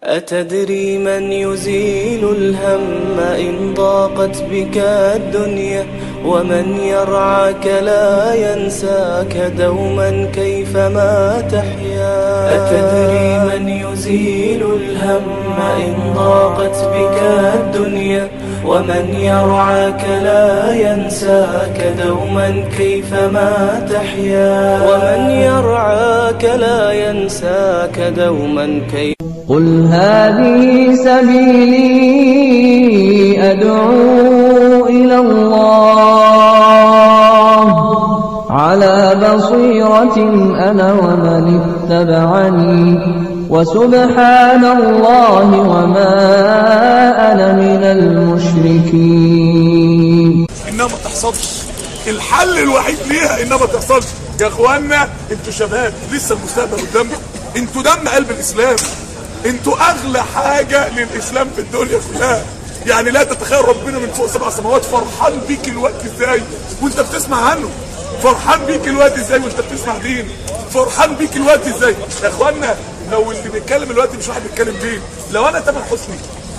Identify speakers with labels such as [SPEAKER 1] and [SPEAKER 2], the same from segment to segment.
[SPEAKER 1] أتدري من يزيل الهم إن ضاقت بك الدنيا ومن يرعاك لا ينساك دوما كيفما تحيا أتدري من يزيل الهم إن ضاقت بك الدنيا ومن يرعاك لا ينساك دوما كيفما تحيا ومن يرعاك لا ينساك دوما كيف
[SPEAKER 2] قل هذه سبيلي أدعو إلى الله على بصيرة أنا ومن اتبعني وسبحان الله وما أنا من المشركين
[SPEAKER 3] انها ما تحصلش الحل الوحيد ليها انها ما تحصلش يا اخوانا انتوا شباب لسه المستقبل قدامنا انتوا دم قلب الاسلام انتوا اغلى حاجه للاسلام في الدنيا كلها يعني لا تتخيل ربنا من فوق سبع سماوات فرحان بيك الوقت ازاي وانت بتسمع عنه فرحان بيك الوقت ازاي وانت بتسمع دين فرحان بيك الوقت ازاي يا اخوانا لو اللي بيتكلم الوقت مش واحد بيتكلم دين لو انا تامر حسني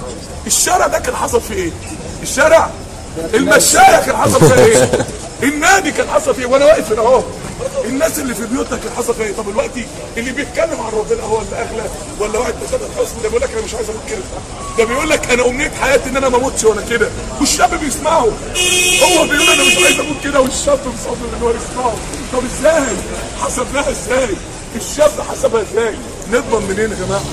[SPEAKER 3] الشارع ده كان حصل فيه ايه الشارع المشاية كان حصل فيها ايه النادي كان حصل فيه وانا واقف هنا اهو الناس اللي في بيوتنا كان حصل فيها ايه طب دلوقتي اللي بيتكلم عن ربنا هو اللي اغلى ولا واحد بسبب حسن ده بيقول لك انا مش عايز اموت كده ده بيقول لك انا امنيه حياتي ان انا ما اموتش وانا كده والشاب بيسمعه هو بيقول انا مش عايز اموت كده والشاب مصمم ان هو يسمعه طب ازاي حسبناها ازاي الشاب حسبها ازاي نضمن منين يا جماعه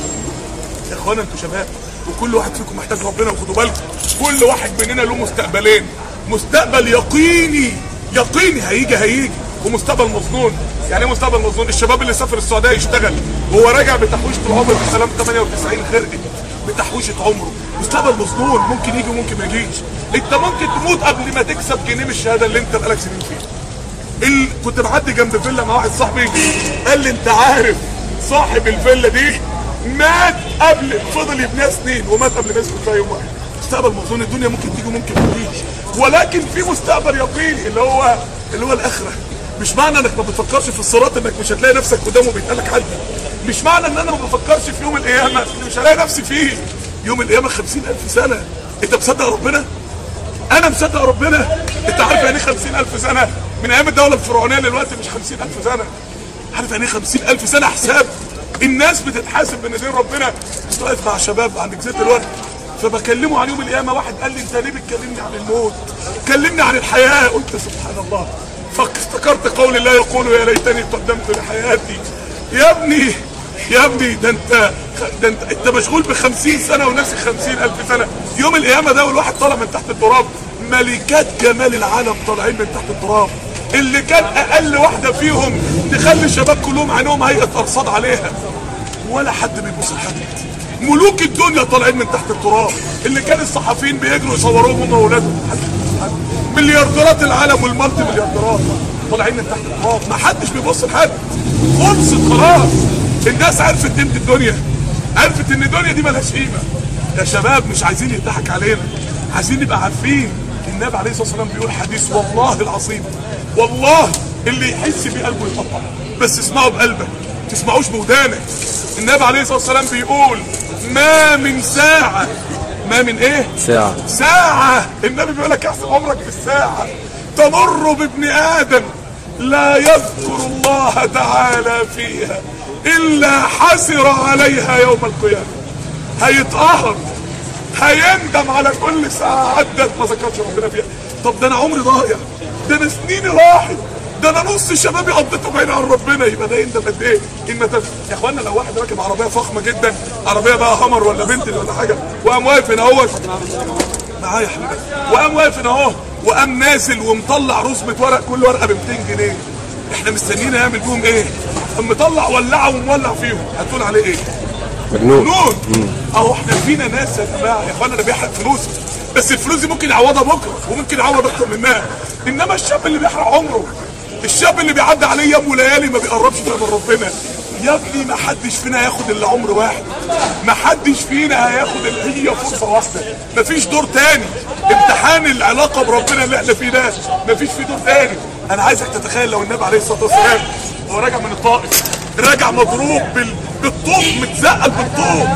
[SPEAKER 3] يا اخوانا انتوا شباب وكل واحد فيكم محتاج ربنا وخدوا بالكم كل واحد مننا له مستقبلين مستقبل يقيني يقيني هيجي هيجي ومستقبل مظنون يعني ايه مستقبل مظنون الشباب اللي سافر السعوديه يشتغل وهو راجع بتحويشه العمر بسلام 98 خرقت بتحويشه عمره مستقبل مظنون ممكن يجي وممكن ما يجيش انت ممكن تموت قبل ما تكسب جنيه من الشهاده اللي انت بقالك سنين فيها ال... كنت معدي جنب فيلا مع واحد صاحبي قال لي انت عارف صاحب الفيلا دي مات قبل فضل يبنيها سنين ومات قبل ما يسكن فيها يوم واحد مستقبل مظنون الدنيا ممكن تيجي وممكن ما تجيش ولكن في مستقبل يقيني اللي هو اللي هو الاخره مش معنى انك ما بتفكرش في الصراط انك مش هتلاقي نفسك قدامه بيتقال لك عدي مش معنى ان انا ما بفكرش في يوم القيامه اللي مش هلاقي نفسي فيه يوم القيامه 50000 سنه انت مصدق ربنا انا مصدق ربنا انت عارف يعني ايه 50000 سنه من ايام الدوله الفرعونيه دلوقتي مش 50000 سنه عارف يعني ايه 50000 سنه حساب الناس بتتحاسب بين ايدين ربنا كنت واقف مع شباب عند جزيره الورد فبكلمه عن يوم القيامه واحد قال لي انت ليه بتكلمني عن الموت كلمني عن الحياه قلت سبحان الله فافتكرت قول الله يقول يا ليتني قدمت لحياتي يا ابني يا ابني ده انت ده انت انت مشغول ب 50 سنه وناسي 50000 سنه يوم القيامه ده والواحد طالع من تحت التراب ملكات جمال العالم طالعين من تحت التراب اللي كان اقل واحده فيهم تخلي الشباب كلهم عينهم هيئه ارصاد عليها ولا حد بيبص لحد ملوك الدنيا طالعين من تحت التراب اللي كان الصحفيين بيجروا يصوروهم هم واولادهم حد بيبص لحد مليارديرات العالم والمالتي مليارديرات طالعين من تحت التراب ما حدش بيبص لحد خلصت خلاص الناس عرفت قيمه الدنيا عرفت ان الدنيا دي ملهاش قيمه يا شباب مش عايزين يضحك علينا عايزين نبقى عارفين النبي عليه الصلاه والسلام بيقول حديث والله العظيم والله اللي يحس بيه قلبه يقطع بس اسمعه بقلبك ما تسمعوش بودانك النبي عليه الصلاه والسلام بيقول ما من ساعه ما من ايه
[SPEAKER 4] ساعة
[SPEAKER 3] ساعة النبي بيقول لك احسب عمرك بالساعة تمر بابن آدم لا يذكر الله تعالى فيها إلا حسر عليها يوم القيامة هيتقهر هيندم على كل ساعة عدت ما ذكرش ربنا فيها طب ده أنا عمري ضايع ده أنا سنيني راحت ده انا نص شبابي قضيته بعيد عن ربنا يبقى ده يندم قد ايه ان ما تف... يا اخوانا لو واحد راكب عربيه فخمه جدا عربيه بقى همر ولا بنتل ولا حاجه وقام واقف هنا اهو معايا يا حبيبي وقام واقف هنا اهو وقام نازل ومطلع رسمه ورق كل ورقه ب 200 جنيه احنا مستنيين يعمل بيهم ايه؟ قام مطلع ولعه ومولع فيهم هتقول عليه ايه؟
[SPEAKER 4] مجنون
[SPEAKER 3] مجنون اهو احنا فينا ناس يا جماعه يا اخوانا ده بيحرق فلوسه بس الفلوس دي ممكن يعوضها بكره وممكن يعوض اكتر منها انما الشاب اللي بيحرق عمره الشاب اللي بيعدي عليه يوم وليالي ما بيقربش فيها من ربنا يا ابني ما حدش فينا هياخد الا عمر واحد ما حدش فينا هياخد الا هي فرصه واحده ما فيش دور تاني امتحان العلاقه بربنا اللي احنا فيه ده ما فيش فيه دور تاني انا عايزك تتخيل لو النبي عليه الصلاه والسلام هو راجع من الطائف راجع مضروب بال... بالطوب متزقل بالطوب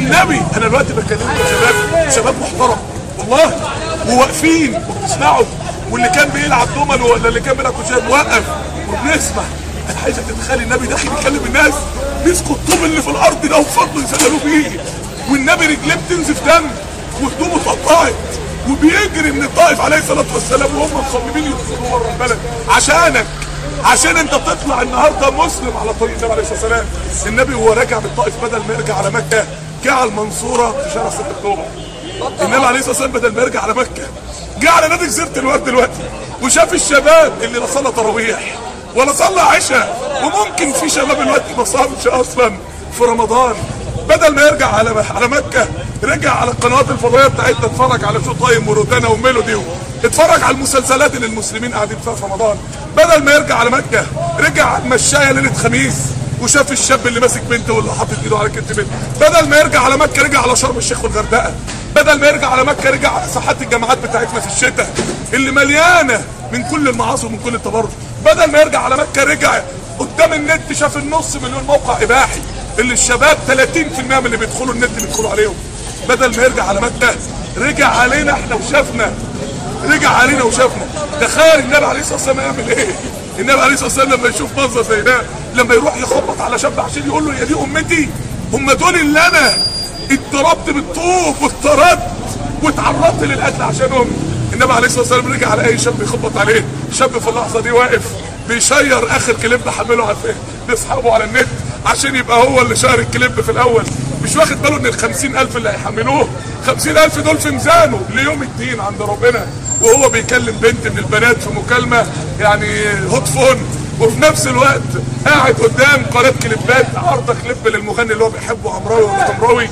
[SPEAKER 3] النبي انا دلوقتي بكلمكم يا شباب شباب محترم والله وواقفين وبتسمعوا واللي كان بيلعب دومينو ولا اللي كان بيلعب كوتشات موقف وبنسمع انا عايزك تتخيل النبي داخل يكلم الناس مسكوا الطوب اللي في الارض ده وفضلوا يسالوا بيه والنبي رجليه بتنزف دم وهدومه اتقطعت وبيجري من الطائف عليه الصلاه والسلام وهم مصممين يدخلوا بره البلد عشانك عشان انت تطلع النهارده مسلم على طريق النبي عليه الصلاه والسلام النبي وهو راجع من الطائف بدل ما يرجع على مكه جه على المنصوره في شارع 6 اكتوبر النبي عليه الصلاه والسلام بدل ما يرجع على مكه جه على نادي جزيره الواد دلوقتي وشاف الشباب اللي لا صلى تراويح ولا صلى عشاء وممكن في شباب دلوقتي ما صامش اصلا في رمضان بدل ما يرجع على على مكه رجع على القنوات الفضائيه بتاعتنا اتفرج على شو طايم وروتانا وميلودي اتفرج على المسلسلات اللي المسلمين قاعدين فيها في رمضان بدل ما يرجع على مكه رجع على المشايه ليله خميس وشاف الشاب اللي ماسك بنته واللي حاطط ايده على كتف بنته بدل ما يرجع على مكه رجع على شرم الشيخ والغردقه بدل ما يرجع على مكه رجع على ساحات الجامعات بتاعتنا في الشتاء اللي مليانه من كل المعاصي ومن كل التبرج بدل ما يرجع على مكه رجع قدام النت شاف النص مليون موقع اباحي اللي الشباب 30% من اللي بيدخلوا النت بيدخلوا عليهم بدل ما يرجع على مكه رجع علينا احنا وشافنا رجع علينا وشافنا تخيل النبي عليه الصلاه والسلام يعمل ايه النبي عليه الصلاه والسلام لما يشوف منظر زي ده لما يروح يخبط على شاب عشان يقول له يا دي امتي هم دول اللي انا اتضربت بالطوب واتطردت واتعرضت للقتل عشانهم النبي عليه الصلاه والسلام رجع على اي شاب يخبط عليه شاب في اللحظه دي واقف بيشير اخر كليب حمله على لاصحابه على النت عشان يبقى هو اللي شهر الكليب في الاول مش واخد باله ان ال 50000 اللي هيحملوه 50000 دول في ميزانه ليوم الدين عند ربنا وهو بيكلم بنت من البنات في مكالمه يعني هوت فون وفي نفس الوقت قاعد قدام قناه كليبات عارضه كليب للمغني اللي هو بيحبه عمراوي ولا عمراوي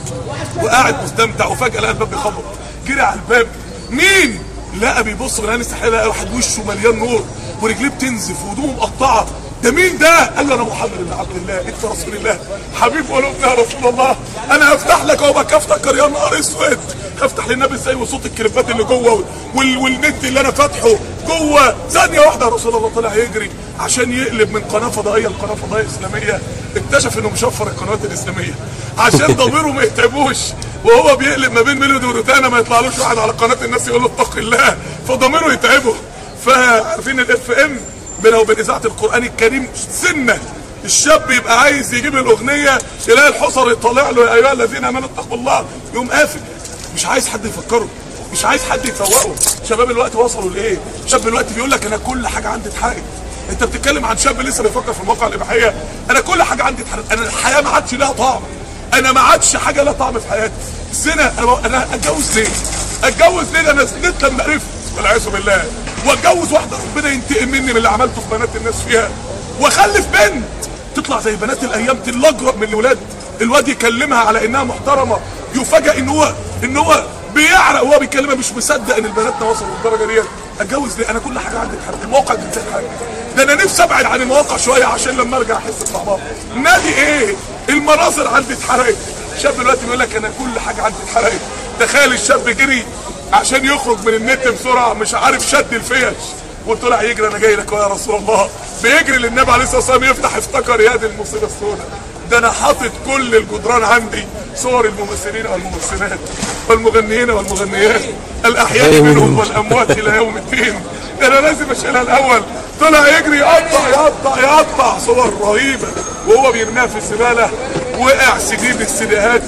[SPEAKER 3] وقاعد مستمتع وفجاه لقى الباب بيخبط جري على الباب مين؟ لقى بيبص من استحاله لقى واحد وشه مليان نور ورجليه بتنزف وهدومه مقطعه ده مين ده؟ قال له انا محمد بن عبد الله انت رسول الله حبيب قلوبنا يا رسول الله انا هفتح لك اهو افتكر يا نهار اسود هفتح للنبي ازاي وصوت الكليبات اللي جوه وال... والنت اللي انا فاتحه جوه ثانيه واحده يا رسول الله طلع يجري عشان يقلب من قناه فضائيه لقناه فضائيه اسلاميه اكتشف انه مشفر القنوات الاسلاميه عشان ضميره ما يتعبوش وهو بيقلب ما بين ميلودي وروتانا ما يطلعلوش واحد على قناه الناس يقول له اتق الله فضميره يتعبه فعارفين الاف ام بينه وبين اذاعه القران الكريم سنه الشاب يبقى عايز يجيب الاغنيه يلاقي الحصر يطلع له يا ايها الذين امنوا اتقوا الله يقوم قافل مش عايز حد يفكره مش عايز حد يفوقه شباب الوقت وصلوا لايه شاب الوقت بيقول لك انا كل حاجه عندي اتحققت انت بتتكلم عن شاب لسه بيفكر في المواقع الاباحيه انا كل حاجه عندي اتحققت انا الحياه ما عادش لها طعم انا ما عادش حاجه لها طعم في حياتي الزنا انا انا اتجوز ليه اتجوز ليه انا زنيت لما عرفت والعياذ بالله واتجوز واحده ربنا ينتقم مني من اللي عملته في بنات الناس فيها واخلف بنت تطلع زي بنات الايام تلجرأ من الولاد الواد يكلمها على انها محترمه يفاجئ ان هو ان هو بيعرق وهو بيكلمها مش مصدق ان البنات وصلوا للدرجه ديت اتجوز ليه انا كل حاجه عندي اتحرقت المواقع دي بتتحرق ده انا نفسي ابعد عن المواقع شويه عشان لما ارجع احس بطعمها نادي ايه المناظر عندي اتحرقت شاب دلوقتي بيقول لك انا كل حاجه عندي اتحرقت تخيل الشاب جري عشان يخرج من النت بسرعه مش عارف شد الفيش وطلع يجري انا جاي لك يا رسول الله بيجري للنبي عليه الصلاه والسلام يفتح افتكر يا دي المصيبه السوداء ده انا حاطط كل الجدران عندي صور الممثلين والممثلات والمغنيين والمغنيات الاحياء منهم والاموات الى يوم الدين ده انا لازم اشيلها الاول طلع يجري يقطع يقطع يقطع صور رهيبه وهو بيرميها في الزباله وقع سي دي السيديهات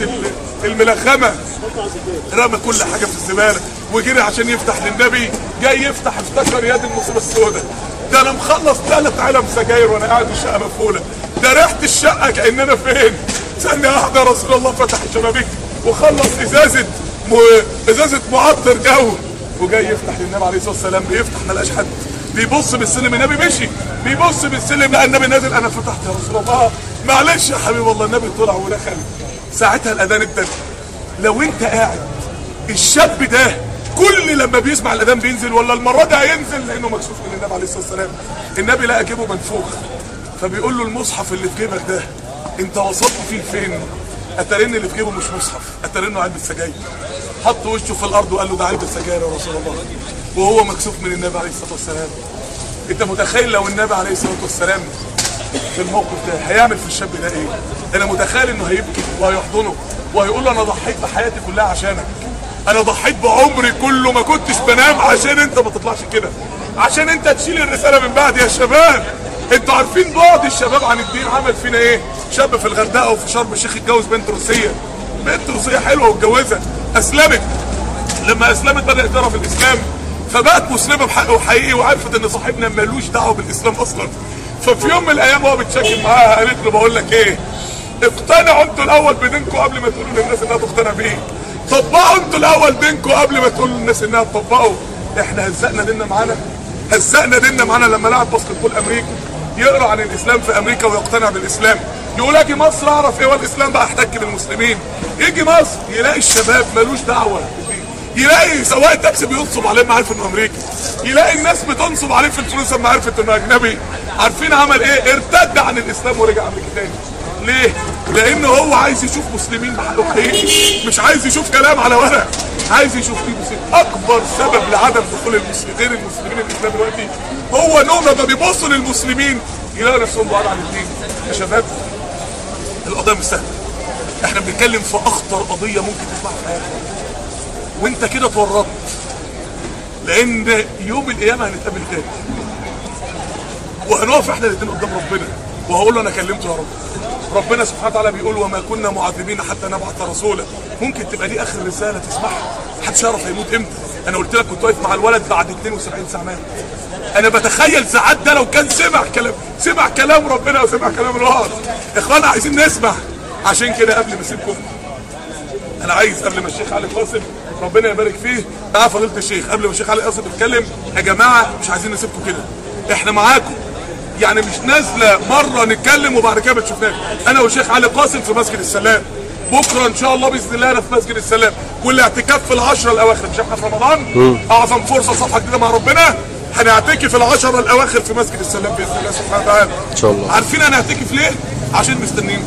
[SPEAKER 3] الملخمه رمى كل حاجه في الزباله وجري عشان يفتح للنبي جاي يفتح افتكر يد المصيبه السوداء ده انا مخلص ثلاث علب سجاير وانا قاعد في الشقه مقفوله ده ريحه الشقه كاننا فين ثانيه واحده رسول الله فتح الشبابيك وخلص ازازه م... ازازه معطر جو وجاي يفتح للنبي عليه الصلاه والسلام بيفتح ما لقاش حد بيبص بالسلم النبي مشي بيبص بالسلم لقى النبي نازل انا فتحت يا رسول الله معلش يا حبيب الله النبي طلع ودخل ساعتها الاذان ابتدى لو انت قاعد الشاب ده كل لما بيسمع الاذان بينزل ولا المره دي هينزل لانه مكسوف من النبي عليه الصلاه والسلام النبي لقى جيبه منفوخ فبيقول له المصحف اللي في جيبك ده انت وصلت فيه فين اترن اللي في جيبه مش مصحف اترنه علبه سجاير حط وشه في الارض وقال له ده علبه سجاير يا رسول الله وهو مكسوف من النبي عليه الصلاه والسلام انت متخيل لو النبي عليه الصلاه والسلام في الموقف ده هيعمل في الشاب ده ايه انا متخيل انه هيبكي وهيحضنه وهيقول له انا ضحيت بحياتي كلها عشانك انا ضحيت بعمري كله ما كنتش بنام عشان انت ما تطلعش كده عشان انت تشيل الرساله من بعد يا شباب انتوا عارفين بعد الشباب عن الدين عمل فينا ايه شاب في الغردقه وفي شرم الشيخ اتجوز بنت روسيه بنت روسيه حلوه واتجوزها اسلمت لما اسلمت بدات ترى في الاسلام فبقت مسلمه بحق وحقيقي وعرفت ان صاحبنا ملوش دعوه بالاسلام اصلا ففي يوم من الايام وهو بتشاكل معاها قالت له بقول لك ايه اقتنعوا انتوا الاول بدينكم قبل ما تقولوا للناس انها تقتنع بيه طبقوا انتوا الاول دينكم قبل ما تقولوا للناس انها تطبقوا احنا هزقنا ديننا معانا هزقنا ديننا معانا لما لاعب باسكت بول امريكي يقرا عن الاسلام في امريكا ويقتنع بالاسلام يقول اجي مصر اعرف ايه هو الاسلام بقى احتك بالمسلمين يجي مصر يلاقي الشباب ملوش دعوه يلاقي سواق التاكسي بينصب عليه ما عارف انه امريكي يلاقي الناس بتنصب عليه في الفلوس لما عرفت انه اجنبي عارفين عمل ايه ارتد عن الاسلام ورجع امريكا تاني ليه لان هو عايز يشوف مسلمين بحقه حقيقي مش عايز يشوف كلام على ورق عايز يشوف فيه مسلم اكبر سبب لعدم دخول المسلمين غير المسلمين الاسلام دلوقتي هو انهم لما بيبصوا للمسلمين يلاقوا نفسهم بعاد عن الدين يا شباب القضيه مش سهله احنا بنتكلم في اخطر قضيه ممكن تسمعها في حياتك وانت كده اتورطت لان يوم القيامه هنتقابل تاني وهنقف احنا الاثنين قدام ربنا وهقول له انا كلمته يا رب ربنا سبحانه وتعالى بيقول وما كنا معذبين حتى نبعث رسولا ممكن تبقى دي اخر رساله تسمعها محدش يعرف هيموت امتى انا قلت لك كنت واقف مع الولد بعد 72 ساعه مات انا بتخيل ساعات ده لو كان سمع كلام سمع كلام ربنا وسمع كلام الوعظ اخوانا عايزين نسمع عشان كده قبل ما اسيبكم انا عايز قبل ما الشيخ علي قاسم ربنا يبارك فيه تعال فضيله الشيخ قبل ما الشيخ علي قاسم يتكلم يا جماعه مش عايزين نسيبكم كده احنا معاكم يعني مش نازله مره نتكلم وبعد كده ما تشوفناش انا والشيخ علي قاسم في مسجد السلام بكره ان شاء الله باذن الله انا في مسجد السلام والاعتكاف في العشره الاواخر مش احنا في رمضان اعظم فرصه صفحه جديده مع ربنا هنعتكف العشره الاواخر في مسجد السلام باذن الله سبحانه وتعالى
[SPEAKER 4] ان شاء الله
[SPEAKER 3] عارفين هنعتكف ليه؟ عشان مستنيين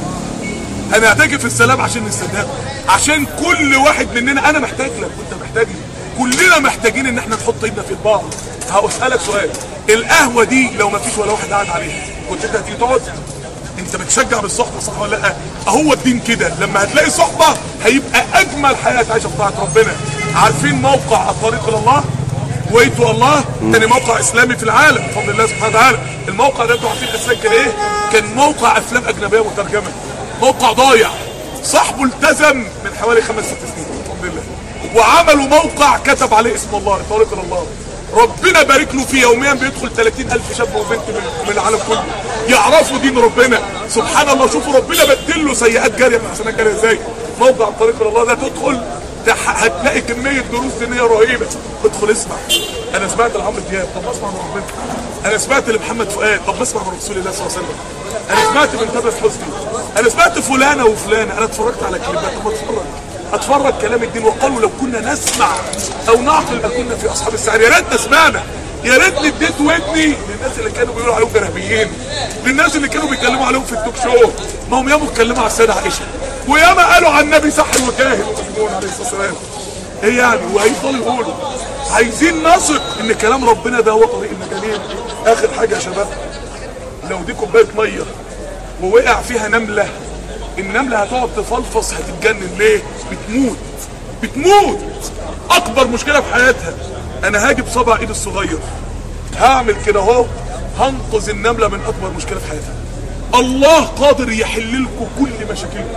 [SPEAKER 3] هنعتكف السلام عشان نستناه عشان كل واحد مننا انا محتاج لك وانت محتاج لي كلنا محتاجين ان احنا نحط ايدنا في بعض هسألك سؤال القهوة دي لو ما فيش ولا واحد قاعد عليها كنت انت هتيجي تقعد انت بتشجع بالصحبة صح ولا لا اهو الدين كده لما هتلاقي صحبة هيبقى اجمل حياة تعيشها في طاعة ربنا عارفين موقع الطريق الى الله ويتو الله تاني موقع اسلامي في العالم بفضل الله سبحانه وتعالى الموقع ده انتوا عارفين اساسا كان ايه كان موقع افلام اجنبيه مترجمه موقع ضايع صاحبه التزم من حوالي خمس ست سنين بفضل الله وعملوا موقع كتب عليه اسم الله طريق الى الله ربنا بارك له فيه يوميا بيدخل 30000 شاب وبنت من, من العالم كله يعرفوا دين ربنا سبحان الله شوفوا ربنا بدل له سيئات جاريه من حسنات جاريه ازاي موقع طريق الى الله ده تدخل تح- هتلاقي كميه دروس دينيه رهيبه ادخل اسمع انا سمعت لعمرو دياب طب اسمع من ربنا انا سمعت لمحمد فؤاد طب اسمع من رسول الله صلى الله عليه وسلم انا سمعت من تامر حسني انا سمعت فلانه وفلانه انا اتفرجت على كلمات طب اتفرج اتفرج كلام الدين وقالوا لو كنا نسمع او نعقل لكنا في اصحاب السعير يا ريتنا سمعنا يا ريتني اديت ودني للناس اللي كانوا بيقولوا عليهم ارهابيين للناس اللي كانوا بيتكلموا عليهم في التوك شو ما هم ياما اتكلموا على السيده عائشه وياما قالوا عن النبي سحر وكاهن عليه الصلاه والسلام ايه يعني وهيفضلوا يقولوا عايزين نثق ان كلام ربنا ده هو طريق المجانين اخر حاجه يا شباب لو دي كوبايه ميه ووقع فيها نمله النمله هتقعد تفلفص هتتجنن ليه بتموت بتموت اكبر مشكله في حياتها انا هاجي بصبع ايدي الصغير هعمل كده اهو هنقذ النمله من اكبر مشكله في حياتها الله قادر يحل لكم كل مشاكلكم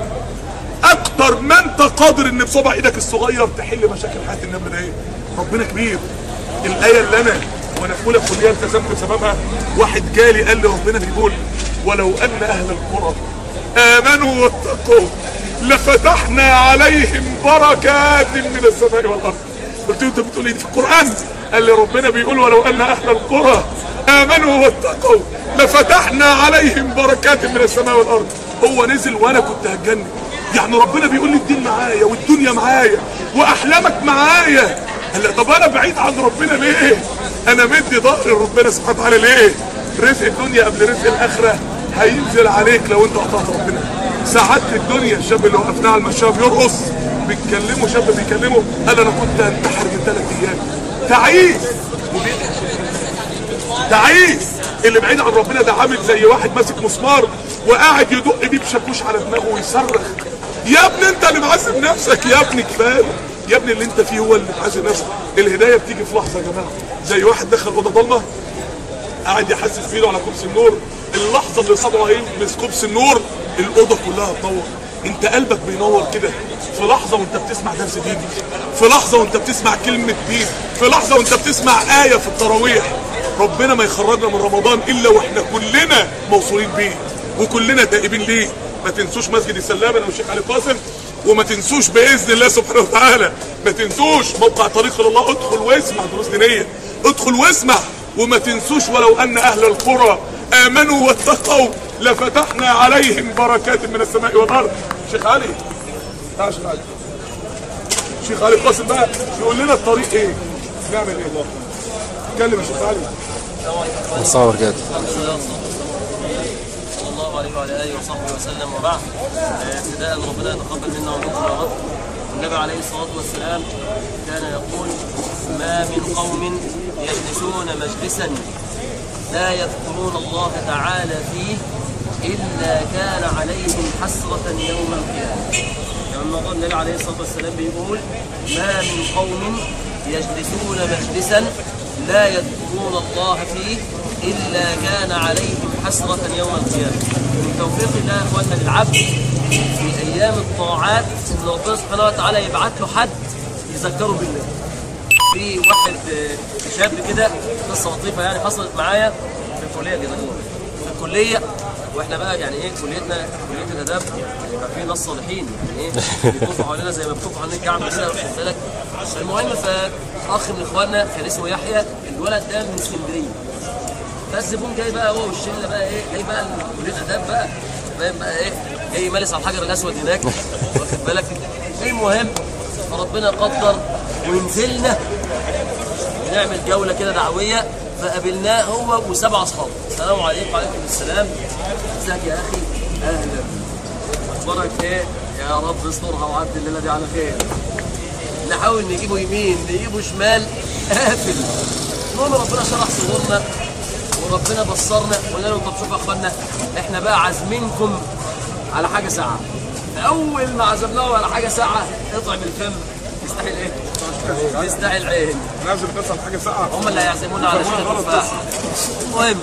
[SPEAKER 3] اكتر ما انت قادر ان بصبع ايدك الصغير تحل مشاكل حياه النمله ده ايه ربنا كبير الايه اللي انا وانا في اولى كليه التزمت بسببها واحد جالي قال لي ربنا بيقول ولو ان اهل القرى امنوا واتقوا لفتحنا عليهم بركات من السماء والارض قلت له انت بتقول ايه دي في القران قال لي ربنا بيقول ولو ان اهل القرى امنوا واتقوا لفتحنا عليهم بركات من السماء والارض هو نزل وانا كنت هتجنن يعني ربنا بيقول لي الدين معايا والدنيا معايا واحلامك معايا قال لي طب انا بعيد عن ربنا ليه انا مدي ظهري لربنا سبحانه وتعالى ليه رزق الدنيا قبل رزق الاخره هينزل عليك لو انت قطعت ربنا سعادة الدنيا الشاب اللي وقفناه على المشاه بيرقص بيتكلموا شاب بيكلمه قال انا كنت هنتحر من ثلاث ايام تعيس وبيضحك تعيس اللي بعيد عن ربنا ده عامل زي واحد ماسك مسمار وقاعد يدق بيه بشاكوش على دماغه ويصرخ يا ابني انت اللي معذب نفسك يا ابني كفايه يا ابني اللي انت فيه هو اللي معذب نفسك الهدايه بتيجي في لحظه يا جماعه زي واحد دخل اوضه ضلمه قاعد يحسس في ايده على كرسي النور اللحظه اللي صدره هيلمس كرسي النور الاوضه كلها هتنور انت قلبك بينور كده في لحظه وانت بتسمع درس ديني في لحظه وانت بتسمع كلمه دين في لحظه وانت بتسمع ايه في التراويح ربنا ما يخرجنا من رمضان الا واحنا كلنا موصولين بيه وكلنا تائبين ليه ما تنسوش مسجد السلام انا والشيخ علي قاسم وما تنسوش باذن الله سبحانه وتعالى ما تنسوش موقع طريق الى الله ادخل واسمع دروس دينيه ادخل واسمع وما تنسوش ولو ان اهل القرى امنوا واتقوا لفتحنا عليهم بركات من السماء والارض شيخ علي تعال شيخ علي شيخ علي قاسم بقى يقول لنا الطريق ايه نعمل ايه اتكلم يا شيخ علي
[SPEAKER 4] مصور كده
[SPEAKER 5] صلى الله عليه وعلى اله وصحبه وسلم وبعد آه، ابتداء ربنا يتقبل منا ومنكم يا رب النبي عليه الصلاه والسلام كان يقول ما من قوم يجلسون مجلسا لا يذكرون الله تعالى فيه الا كان عليهم حسره يوم القيامه كما قال النبي عليه الصلاه والسلام بيقول ما من قوم يجلسون مجلسا لا يذكرون الله فيه إلا كان عليهم حسرة يوم القيامة من توفيق الله يا إخواننا للعبد في أيام الطاعات إن ربنا سبحانه وتعالى يبعت له حد يذكره بالله في واحد آه، شاب كده قصة لطيفة يعني حصلت معايا في الكلية كده في الكلية واحنا بقى يعني ايه كليتنا كليه الاداب يبقى في ناس صالحين يعني ايه بيطوفوا حوالينا زي ما بيطوفوا حوالين الكعبه كده واخد بالك المهم فاخ من اخواننا كان اسمه يحيى الولد ده من اسكندريه فالزبون جاي بقى هو والشله بقى ايه جاي بقى كليه اداب بقى فاهم بقى ايه جاي مالس على الحجر الاسود هناك واخد بالك المهم فربنا قدر ونزلنا بنعمل جوله كده دعويه فقابلناه هو وسبع اصحاب السلام عليكم وعليكم السلام ازيك يا اخي اهلا اخبارك ايه يا رب استرها وعدي الليله دي على خير نحاول نجيبه يمين نجيبه شمال قافل المهم ربنا شرح صدورنا وربنا بصرنا وقلنا لهم طب شوفوا يا اخوانا احنا بقى عازمينكم على حاجه ساعه اول ما عزمناهم على حاجه ساعه اطعم الفم يستحي الايه؟ يستحي العين
[SPEAKER 3] لازم نسال حاجه ساعه
[SPEAKER 5] هم اللي هيعزمونا على شيء التفاح المهم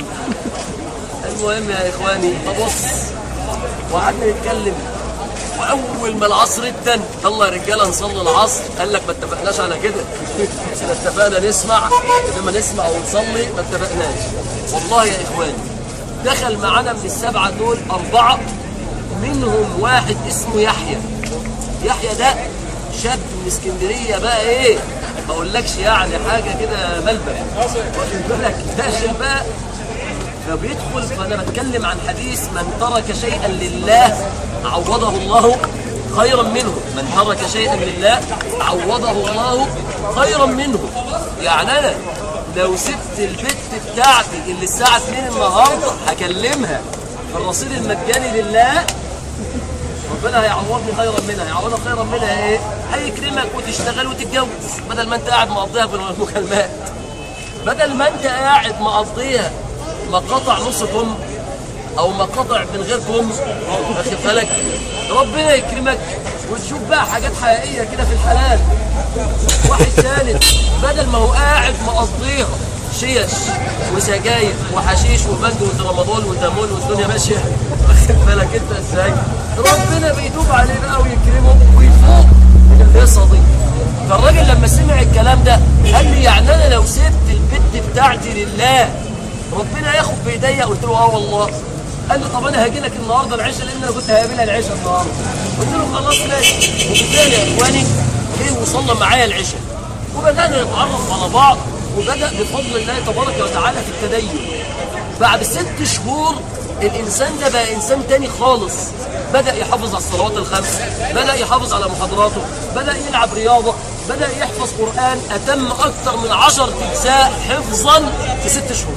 [SPEAKER 5] المهم يا اخواني ببص وقعدنا نتكلم واول ما العصر ادن يلا يا رجاله نصلي العصر قال لك ما اتفقناش على كده احنا اتفقنا نسمع انما نسمع ونصلي ما اتفقناش والله يا اخواني دخل معانا من السبعه دول اربعه منهم واحد اسمه يحيى يحيى ده شاب من اسكندريه بقى ايه ما اقولكش يعني حاجه كده ملبن واخد بالك داخل بقى فبيدخل فانا بتكلم عن حديث من ترك شيئا لله عوضه الله خيرا منه من ترك شيئا لله عوضه الله خيرا منه يعني انا لو سبت البت بتاعتي اللي الساعه 2 النهارده هكلمها في الرصيد المجاني لله ربنا هيعوضني خيرا منها هيعوضك خيرا منها ايه هيكرمك وتشتغل وتتجوز بدل ما انت قاعد مقضيها في المكالمات بدل ما انت قاعد مقضيها مقاطع نص كم او مقاطع من غير كم واخد بالك ربنا يكرمك وتشوف بقى حاجات حقيقيه كده في الحلال واحد ثالث بدل ما هو قاعد مقضيها شيش وسجاير وحشيش وبنج وترامادول وتامول والدنيا ماشيه واخد بالك انت ازاي ربنا بيتوب عليه بقى ويكرمه ويفوق من القصه دي فالراجل لما سمع الكلام ده قال لي يعني انا لو سبت البت بتاعتي لله ربنا ياخد بايديا قلت له اه والله قال لي طب انا هاجي لك النهارده العشاء لان انا كنت هقابلها العشاء النهارده قلت له خلاص ماشي وبالتالي يا اخواني جه وصلنا معايا العشاء وبدانا نتعرف على بعض وبدا بفضل الله تبارك وتعالى في التدين بعد ست شهور الانسان ده بقى انسان تاني خالص بدا يحافظ على الصلوات الخمس بدا يحافظ على محاضراته بدا يلعب رياضه بدا يحفظ قران اتم اكثر من عشر اجزاء حفظا في ست شهور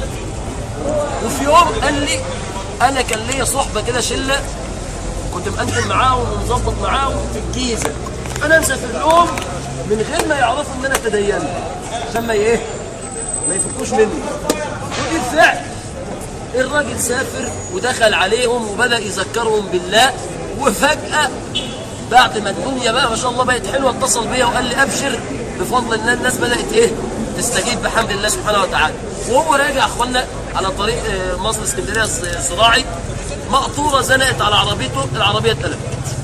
[SPEAKER 5] وفي يوم قال لي انا كان ليا صحبه كده شله كنت مقدم معاهم ومظبط معاهم في الجيزه انا مسافر لهم من غير ما يعرفوا ان انا تدينت عشان ما ايه ما يفكوش مني ودي الفعل الراجل سافر ودخل عليهم وبدا يذكرهم بالله وفجاه بعد ما الدنيا بقى ما شاء الله بقت حلوه اتصل بيا وقال لي ابشر بفضل الله الناس بدات ايه تستجيب بحمد الله سبحانه وتعالى وهو راجع اخوانا على طريق آه، مصر اسكندريه الص- الصراعي مقطوره زنقت على عربيته العربيه اتقلبت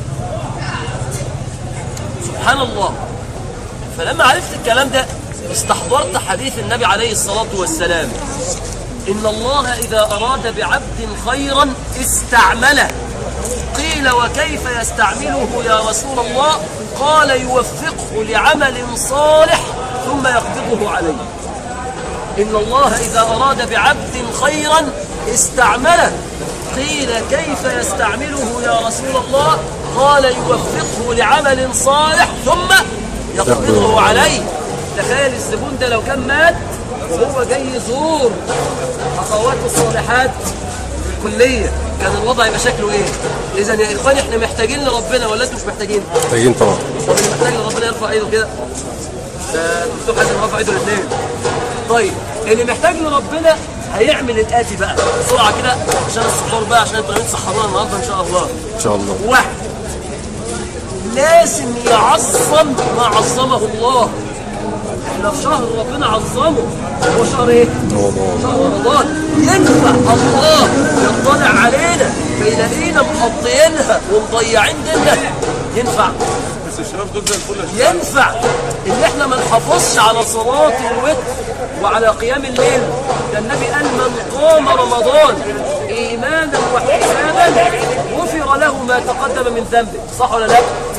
[SPEAKER 5] سبحان الله فلما عرفت الكلام ده استحضرت حديث النبي عليه الصلاة والسلام إن الله إذا أراد بعبد خيرا استعمله قيل وكيف يستعمله يا رسول الله قال يوفقه لعمل صالح ثم يقبضه عليه إن الله إذا أراد بعبد خيرا استعمله قيل كيف يستعمله يا رسول الله قال يوفقه لعمل صالح ثم يقبضه عليه تخيل الزبون ده لو كان مات وهو جاي يزور أخواته الصالحات في الكلية كان الوضع يبقى شكله ايه؟ إذا يا إخواني احنا محتاجين لربنا ولا انتوا مش محتاجين؟
[SPEAKER 4] محتاجين طبعا
[SPEAKER 5] طب اللي محتاج لربنا يرفع ايده كده ده مفتوح حد رفع ايده الاثنين طيب اللي محتاج لربنا هيعمل الاتي بقى بسرعه كده عشان السحور بقى عشان انتوا سحرونا النهارده ان شاء الله
[SPEAKER 4] ان شاء الله
[SPEAKER 5] واحد لازم يعظم ما عظمه الله احنا في شهر ربنا عظمه هو شهر ايه؟ شهر رمضان ينفع الله يطلع علينا فيلاقينا مقضيينها ومضيعين ديننا ينفع
[SPEAKER 3] بس الشباب دول زي الفل يا
[SPEAKER 5] ينفع ان احنا ما نحافظش على صلاه الوتر وعلى قيام الليل ده النبي قال من قام رمضان ايمانا واحتسابا غفر له ما تقدم من ذنبه صح ولا لا؟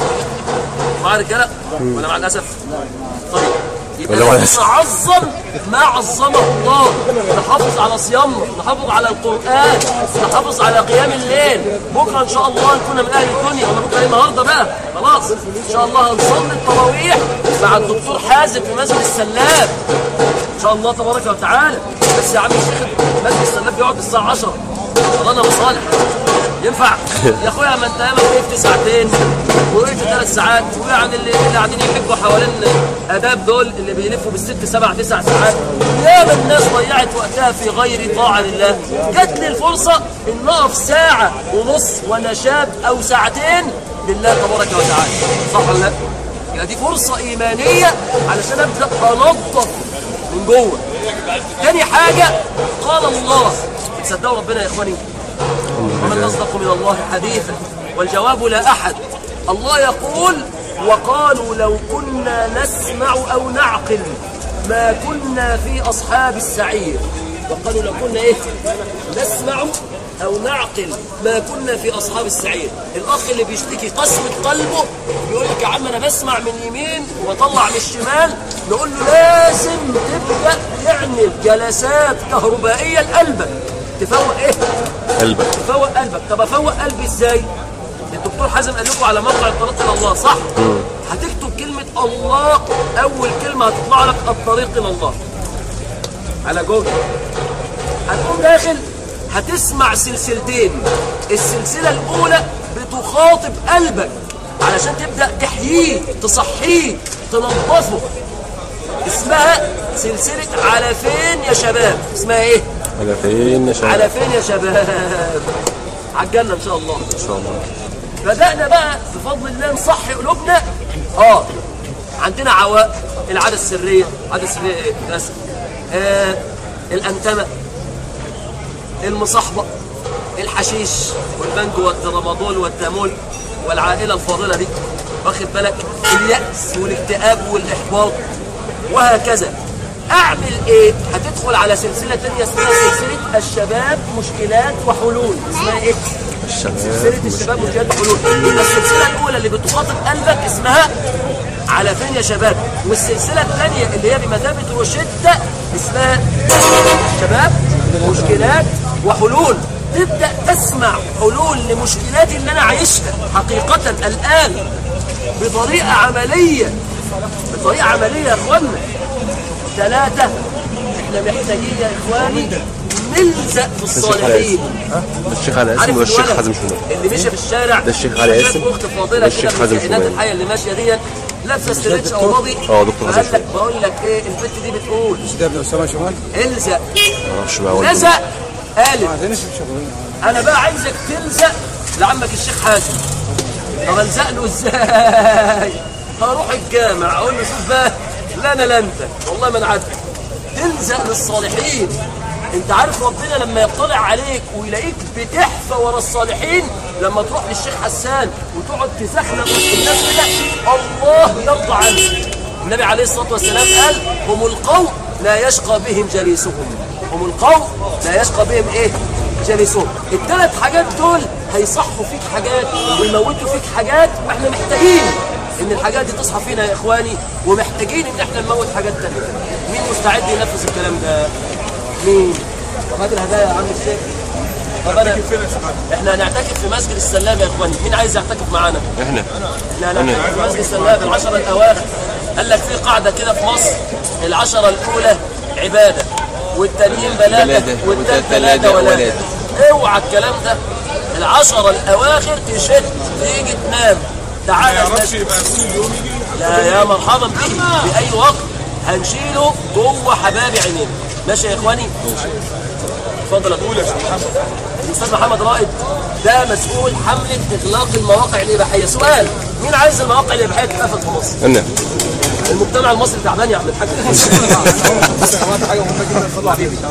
[SPEAKER 5] مع الرجاله ولا مع الاسف؟ طيب يبقى
[SPEAKER 4] ولا مع
[SPEAKER 5] لازم
[SPEAKER 4] الأسف.
[SPEAKER 5] نعظم ما عظمه الله نحافظ على صيامنا نحافظ على القرآن نحافظ على قيام الليل بكرة إن شاء الله نكون من أهل الدنيا ولا بكرة إيه النهاردة بقى خلاص إن شاء الله هنصلي التراويح مع الدكتور حازم في مسجد السلام إن شاء الله تبارك وتعالى بس يا عم الشيخ مسجد السلام بيقعد الساعة 10 ورانا مصالح ينفع يا اخويا ما انت ياما وقفت ساعتين وقفت ثلاث ساعات ويعني اللي, اللي قاعدين يحبوا حوالين اداب دول اللي بيلفوا بالست سبع تسع ساعات ياما الناس ضيعت وقتها في غير طاعه لله جات لي الفرصه ان اقف ساعه ونص وانا شاب او ساعتين لله تبارك وتعالى صح ولا لا؟ يبقى دي فرصه ايمانيه علشان ابدا انظف من جوه تاني حاجه قال الله تصدقوا ربنا يا اخواني ومن أصدق من الله حديثا والجواب لا أحد الله يقول وقالوا لو كنا نسمع أو نعقل ما كنا في أصحاب السعير وقالوا لو كنا إيه نسمع أو نعقل ما كنا في أصحاب السعير الأخ اللي بيشتكي قسوة قلبه بيقول لك يا عم أنا بسمع من يمين وأطلع من الشمال نقول له لازم تبدأ تعمل جلسات كهربائية لقلبك تفوق إيه
[SPEAKER 4] قلبك
[SPEAKER 5] فوق قلبك طب افوق قلبي ازاي الدكتور حازم قال لكم على موقع الطريق الى الله صح هتكتب كلمه الله اول كلمه هتطلع لك الطريق الى الله على جوجل هتقوم داخل هتسمع سلسلتين السلسله الاولى بتخاطب قلبك علشان تبدا تحييه تصحيه تنظفه اسمها سلسله على فين يا شباب اسمها ايه
[SPEAKER 4] على فين يا شباب
[SPEAKER 5] على فين يا شباب عجلنا ان شاء الله
[SPEAKER 4] ان شاء الله
[SPEAKER 5] بدأنا بقى بفضل الله نصحي قلوبنا اه عندنا عواء العادة السرية العادة السرية ايه بس آه الأنتمة المصاحبة الحشيش والبنج والترامادول والتامول والعائلة الفاضلة دي واخد بالك اليأس والاكتئاب والإحباط وهكذا أعمل إيه؟ هتدخل على سلسلة تانية اسمها سلسلة الشباب مشكلات وحلول اسمها إيه؟ سلسلة
[SPEAKER 4] الشباب
[SPEAKER 5] الشباب مشكلات وحلول يبقى السلسلة الأولى اللي بتخاطب قلبك اسمها على فين يا شباب والسلسلة الثانية اللي هي بمثابة روشتة اسمها شباب مشكلات وحلول تبدأ تسمع حلول لمشكلاتي اللي أنا عايشها حقيقة الآن بطريقة عملية بطريقة عملية يا إخوانا ثلاثة احنا محتاجين يا إخواني نلزق في الصالحين
[SPEAKER 4] ده الشيخ علي
[SPEAKER 5] عارف
[SPEAKER 4] اسم ولا الشيخ
[SPEAKER 5] الولد
[SPEAKER 4] حازم شنو
[SPEAKER 5] اللي مشى في الشارع
[SPEAKER 4] ده الشيخ علي
[SPEAKER 5] شاف
[SPEAKER 4] قاسم.
[SPEAKER 5] اخت فاضله
[SPEAKER 4] ده
[SPEAKER 5] كده
[SPEAKER 4] الشيخ
[SPEAKER 5] من
[SPEAKER 4] حازم
[SPEAKER 5] الكائنات
[SPEAKER 4] شومان.
[SPEAKER 5] الحيه اللي ماشيه ديت لابسه ستريتش او ماضي
[SPEAKER 4] اه، دكتور حازم
[SPEAKER 5] فقال لك
[SPEAKER 4] شومان.
[SPEAKER 5] بقول لك ايه البت دي بتقول
[SPEAKER 6] ده ابن اسامه شمال
[SPEAKER 5] الزق
[SPEAKER 4] ما اعرفش بقى ولا
[SPEAKER 5] لزق قالت
[SPEAKER 6] عايزين نشوف شغلنا
[SPEAKER 5] انا بقى عايزك تلزق لعمك الشيخ حازم طب الزق له ازاي هروح الجامع اقول له شوف بقى لا انا لا انت والله ما انا عارف تلزق للصالحين انت عارف ربنا لما يطلع عليك ويلاقيك بتحفى ورا الصالحين لما تروح للشيخ حسان وتقعد تزخلق وسط الناس كده الله يرضى عنك النبي عليه الصلاه والسلام قال هم القوم لا يشقى بهم جليسهم هم القوم لا يشقى بهم ايه جليسهم الثلاث حاجات دول هيصحوا فيك حاجات ويموتوا فيك حاجات واحنا محتاجين ان الحاجات دي تصحى فينا يا اخواني ومحتاجين ان احنا نموت حاجات تانية مين مستعد ينفذ الكلام ده مين طب هات الهدايا يا عم الشيخ طب انا احنا هنعتكف في مسجد السلام يا اخواني مين عايز يعتكف معانا
[SPEAKER 4] احنا
[SPEAKER 5] احنا هنعتكف في مسجد السلام العشرة الاواخر قال لك في قاعده كده في مصر العشرة الاولى عباده والتانيين بلاده
[SPEAKER 4] بلادة،
[SPEAKER 5] والتالت
[SPEAKER 4] والتالت
[SPEAKER 5] بلاده
[SPEAKER 4] بلادة
[SPEAKER 5] ولاده اوعى الكلام ده العشرة الاواخر تشد تيجي تنام تعالى
[SPEAKER 3] ما يعرفش
[SPEAKER 5] المسجد.
[SPEAKER 3] يبقى طول اليوم يجي
[SPEAKER 5] لا يا مرحبا به في اي وقت هنشيله جوه حباب عينينا ماشي يا اخواني اتفضل
[SPEAKER 3] قول يا شيخ محمد
[SPEAKER 5] الاستاذ محمد رائد ده مسؤول حمله اغلاق المواقع الاباحيه سؤال مين عايز المواقع الاباحيه تتقفل في مصر
[SPEAKER 4] انا
[SPEAKER 5] المجتمع المصري تعبان يا عم الحاج
[SPEAKER 6] بص يا جماعه حاجه مهمه جدا صلوا على النبي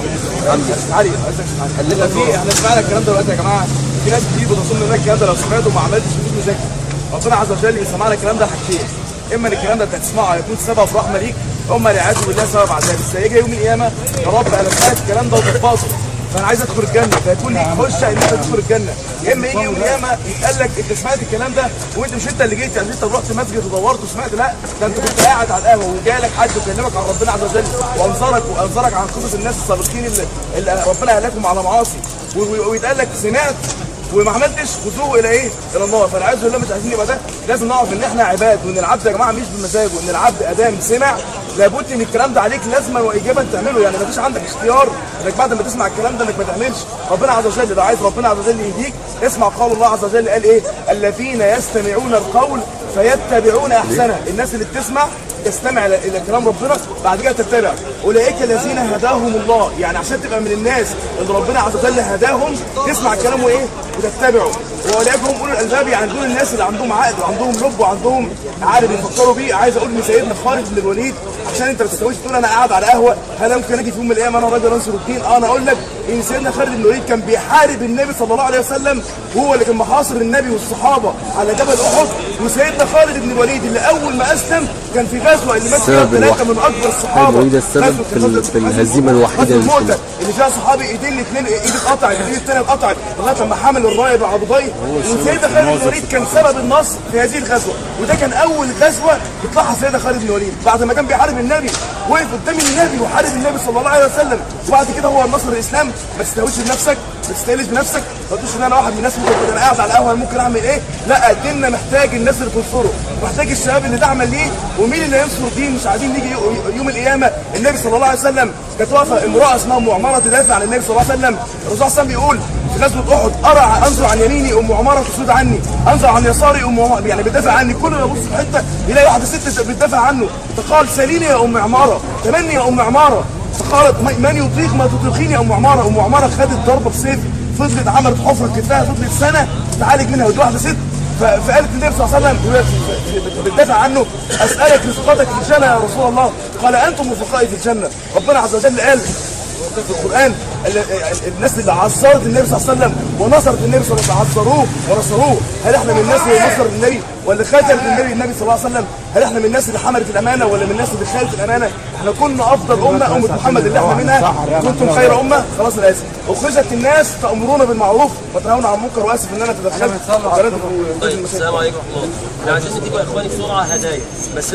[SPEAKER 6] علي عايزك خلينا في احنا سمعنا الكلام ده دلوقتي يا جماعه في ناس كتير بتصل لنا الكلام ده لو سمعته ما عملتش فلوس مذاكره ربنا عز وجل يسمعنا الكلام ده حاجتين اما ان الكلام ده انت هتسمعه هيكون سبب رحمه ليك اما والعياذ بالله سبب عذاب بس هيجي يوم القيامه يا رب انا سمعت الكلام ده وطبقته فانا عايز ادخل الجنه فيكون ليك خشه ان انت تدخل الجنه يا اما يجي يوم القيامه يتقال لك انت سمعت الكلام ده وانت مش انت اللي جيت يعني انت رحت مسجد ودورت وسمعت لا ده انت كنت قاعد على القهوه وجاي لك حد وكلمك عن ربنا عز وجل وانظرك وانظرك عن قصص الناس السابقين اللي, اللي ربنا اهلكهم على معاصي و- و- ويتقال لك سمعت وما عملتش خذوه الى ايه؟ الى النار فانا عايز اقول لهم مش عايزين يبقى ده لازم نعرف ان احنا عباد وان العبد يا جماعه مش بمزاجه وان العبد ادام سمع لابد ان الكلام ده عليك لازما واجبا تعمله يعني مفيش عندك اختيار انك بعد ما تسمع الكلام ده انك ما تعملش ربنا عز وجل لو عايز ربنا عز وجل يهديك اسمع قول الله عز وجل قال ايه؟ الذين يستمعون القول فيتبعون احسنه الناس اللي بتسمع تستمع الى إلى كلام ربنا بعد كده تتبع اولئك الذين هداهم الله يعني عشان تبقى من الناس اللي ربنا عز وجل هداهم تسمع كلامه ايه وتتبعه واولئك هم اولو الالباب يعني دول الناس اللي عندهم عقل وعندهم لب وعندهم عقل بيفكروا بيه عايز اقول ان سيدنا خالد بن الوليد عشان انت ما تستويش تقول انا قاعد على قهوه هل ممكن اجي في يوم من الايام انا راجل انصر الدين اه انا اقول لك ان سيدنا خالد بن الوليد كان بيحارب النبي صلى الله عليه وسلم وهو اللي كان محاصر النبي والصحابه على جبل احد وسيدنا خالد بن الوليد اللي اول ما اسلم كان في غزوه اللي مات فيها
[SPEAKER 4] السبب
[SPEAKER 6] ثلاثه
[SPEAKER 4] الوحيد.
[SPEAKER 6] من اكبر الصحابه
[SPEAKER 4] خالد بن الوليد السبب
[SPEAKER 6] غزوة-
[SPEAKER 4] في ال-
[SPEAKER 6] غزوة-
[SPEAKER 4] في
[SPEAKER 6] غزوة
[SPEAKER 4] الهزيمة
[SPEAKER 6] مؤتة.
[SPEAKER 4] الوحيدة
[SPEAKER 6] غزوة
[SPEAKER 4] اللي
[SPEAKER 6] مؤتة
[SPEAKER 4] فيها.
[SPEAKER 6] اللي فيها صحابي ايدين الاثنين ايد اتقطعت الايد الثانيه اتقطعت لغايه لما حمل الرايه بعضديه وسيدنا خالد بن الوليد كان سبب النصر في هذه الغزوه وده كان اول غزوه يطلعها سيدنا خالد بن الوليد بعد ما كان بيحارب النبي وقف قدام النبي وحارب النبي صلى الله عليه وسلم وبعد كده هو نصر الاسلام ما تستهوش بنفسك ما تستهلش بنفسك ما تقولش ان انا واحد من الناس ممكن كنت انا قاعد على القهوه ممكن اعمل ايه لا ديننا محتاج الناس اللي تنصره محتاج الشباب اللي تعمل ليه ومين اللي ينصر دين مش عايزين نيجي يو- يوم القيامه النبي صلى الله عليه وسلم كانت واقفه امراه اسمها ام عماره تدافع عن النبي صلى الله عليه وسلم الرسول صلى الله عليه وسلم بيقول في غزوه احد ارى انظر عن يميني ام عماره تسود عني انظر عن يساري ام عماره يعني بتدافع عني كل ما ابص في حته يلاقي واحده ست بتدافع عنه فقال سليني يا ام عماره تمني يا ام عماره فقالت من يطيق ما تطيقين يا ام عماره ام عماره خدت ضربه بسيف فضلت عملت حفره كتفها فضلت سنه تعالج منها ودي واحده ست ف- فقالت النبي صلى الله عليه وسلم وهي في- في- بتدافع عنه اسالك رفقتك في الجنه يا رسول الله قال انتم رفقائي في الجنه ربنا عز وجل قال في القران ال- ال- الناس اللي عصرت النبي صلى الله عليه وسلم ونصرت النبي صلى الله عليه وسلم عصروه ونصروه هل احنا من الناس اللي نصرت النبي ولا خاتم النبي النبي صلى الله عليه وسلم هل احنا من الناس اللي حملت الامانه ولا من الناس اللي خالت الامانه احنا كنا افضل امه امه محمد اللي احنا منها كنتم خير امه خلاص انا اسف اخرجت الناس تامرون بالمعروف وتنهون عن المنكر واسف ان انا تدخلت
[SPEAKER 5] طيب السلام عليكم ورحمه الله احنا عايزين نديكم يا اخواني بسرعه هدايا بس